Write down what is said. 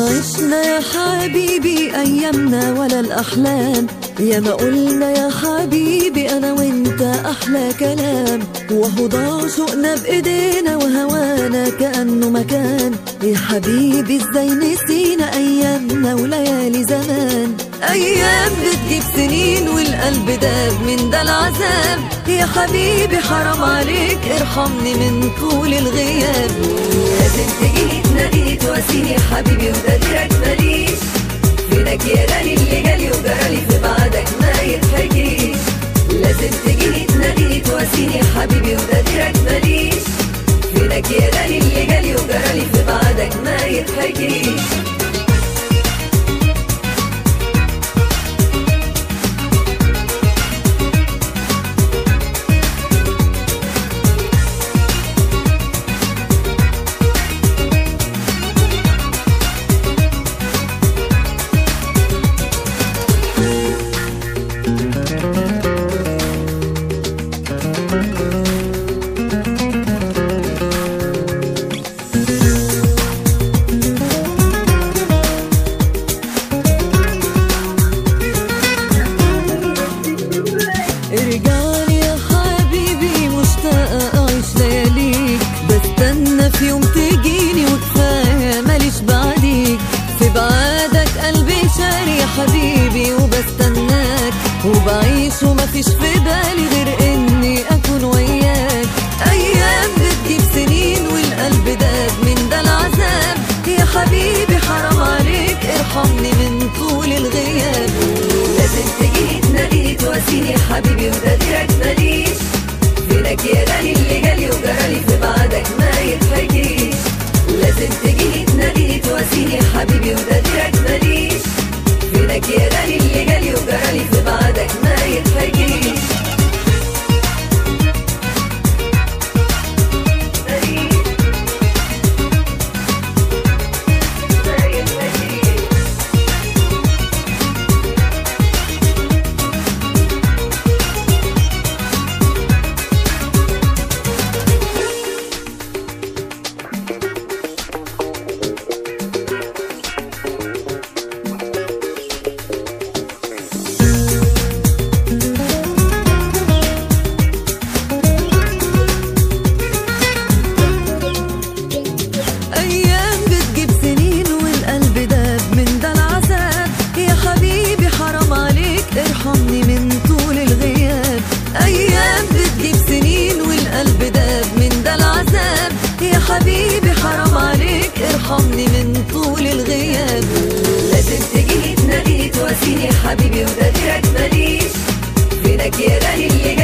عشنا يا حبيبي أيامنا ولا الأحلام يا ما قلنا يا حبيبي أنا وأنت أحلى كلام وهو ضاع شوقنا بإيدينا وهوانا كأنه مكان يا حبيبي إزاي نسينا أيامنا وليالي زمان أيام بتجيب سنين والقلب داب من ده العذاب يا حبيبي حرام عليك ارحمني من طول الغياب لازم تجيني تناديني تواسيني حبيبي وتقديرك ماليش فينك يا غالي اللي جالي وجرالي في بعدك ما يتحكيش لازم تجيني تناديني تواسيني حبيبي وتقديرك ماليش فينك يا غالي اللي جالي وجرالي في بعدك ما يتحكيش ارجعلي يا حبيبي مشتاقة أعيش لياليك بستنى في يوم تجيني وكفاية ماليش بعديك في بعادك قلبي شاري يا حبيبي وبستناك وبعيش ومفيش في بالي غير إني أكون وياك أيام بتجيب سنين والقلب داب من ده العذاب يا حبيبي حرام عليك ارحمني من طول الغياب لازم تجيني تناديني تواسيني حبيبي وتقديرك ماليش فينك يا غالي اللي جالي وجرالي في بعدك ما يتحكيش لازم تجيني تناديني تواسيني حبيبي وتقديرك ماليش فينك يا غالي اللي جالي وجرالي في بعدك ما يتحكيش ماليش ما يتحكيش أيام بتجيب سنين والقلب داب من ده العذاب يا حبيبي حرام عليك ارحمني من طول الغياب أيام بتجيب سنين والقلب داب من ده العذاب يا حبيبي حرام عليك ارحمني من طول الغياب لازم تجيني تناديني تواسيني حبيبي وتقديرك ماليش فينك يا غالي اللي